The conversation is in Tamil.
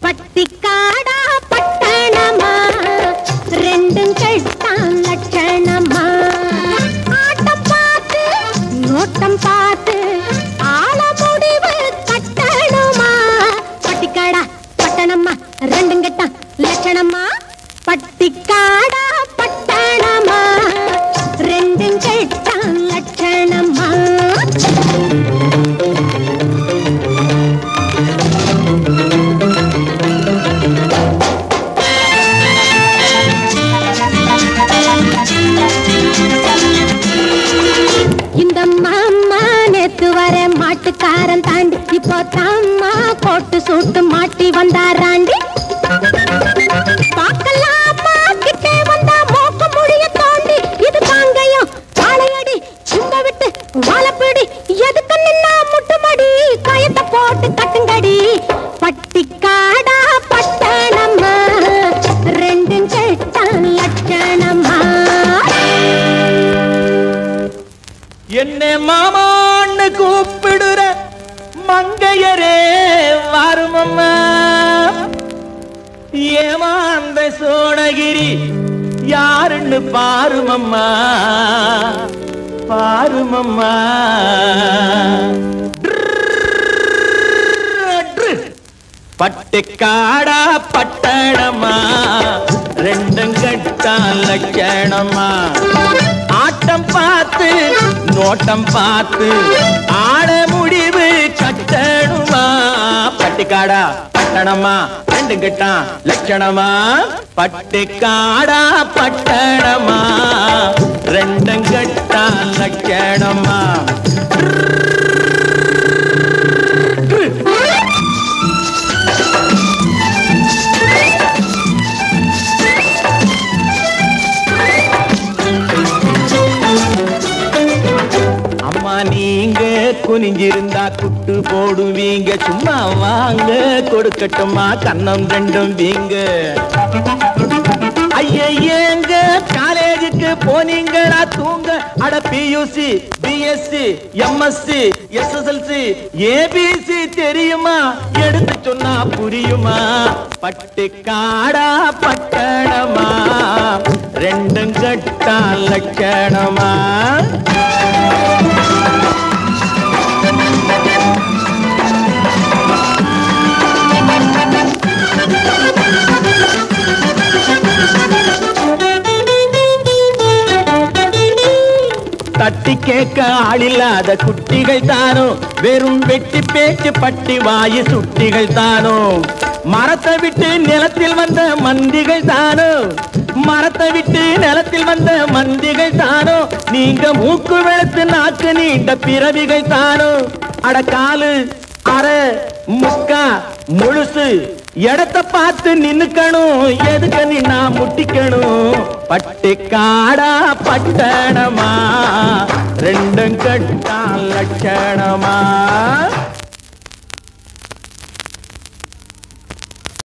பட்டிக்காடா பட்டணமா ரெண்டும் கெட்டான் லட்சணமா ஆட்டம் பார்த்து நோட்டம் பார்த்து ஆள முடிவு கட்டணுமா பட்டிக்காடா பட்டணமா ரெண்டும் கெட்டான் லட்சணமா பட்டிக்காடா பட்டணமா ரெண்டும் கெட்டான் லட்சணமா இந்த மாமா நேத்து வர மாட்டுக்காரன் தாண்டி இப்போ தாம்மா போட்டு சூட்டு மாட்டி வந்தாராண்டி பார்க்கலாமா கிட்டே வந்தா மோக்க முடிய தோண்டி இது தாங்கையும் காளையடி சும்ப விட்டு வாழப்பிடி எதுக்கு நின்னா முட்டுமடி கயத்தை போட்டு கட்டுங்கடி பட்டிக்காடா பட்டணம்மா ரெண்டும் கெட்டான் லட்சணமா என்ன மாமான்னு கூப்பிடுற மங்கையரே வருமம்மா ஏமாந்த சோழகிரி யாருன்னு பாருமம்மா பாருமம்மா பட்டுக்காடா பட்டணமா ரெண்டும் கட்டா லட்சணமா ஆட்டம் பார்த்து நோட்டம் பார்த்து ஆட முடிவு கட்டணுமா பட்டிக்காடா பட்டணமா ரெண்டு கட்டான் லட்சணமா பட்டிக்காடா பட்டணமா ரெண்டும் கட்டா லட்சணமா அம்மா நீங்க குனிஞ்சிருந்தா குட்டு போடுவீங்க சும்மா வாங்க கொடுக்கட்டுமா கண்ணம் ரெண்டும் வீங்க ஐயங்க காலேஜுக்கு போனீங்களா தூங்க அட PUC BSc MSc SSLC ABC தெரியுமா எடுத்து சொன்னா புரியுமா பட்டிக்காடா பட்டணமா ரெண்டும் கட்டா லட்சணமா தட்டி கேட்க ஆளில்லாத குட்டிகள் தானோ வெறும் வெட்டி பேச்சு பட்டி வாயு சுட்டிகள் தானோ மரத்தை விட்டு நிலத்தில் வந்த மந்திகள் தானோ மரத்தை விட்டு நிலத்தில் வந்த மந்திகள் தானோ நீங்க மூக்கு வெளுத்து நாக்கு நீண்ட பிறவிகள் தானோ அட காலு அரை முக்கா முழுசு இடத்த பார்த்து நின்னுக்கணும் எதுக்கு நின்னா முட்டிக்கணும் பட்டு காடா பட்டணமா ரெண்டும் கட்டா லட்சணமா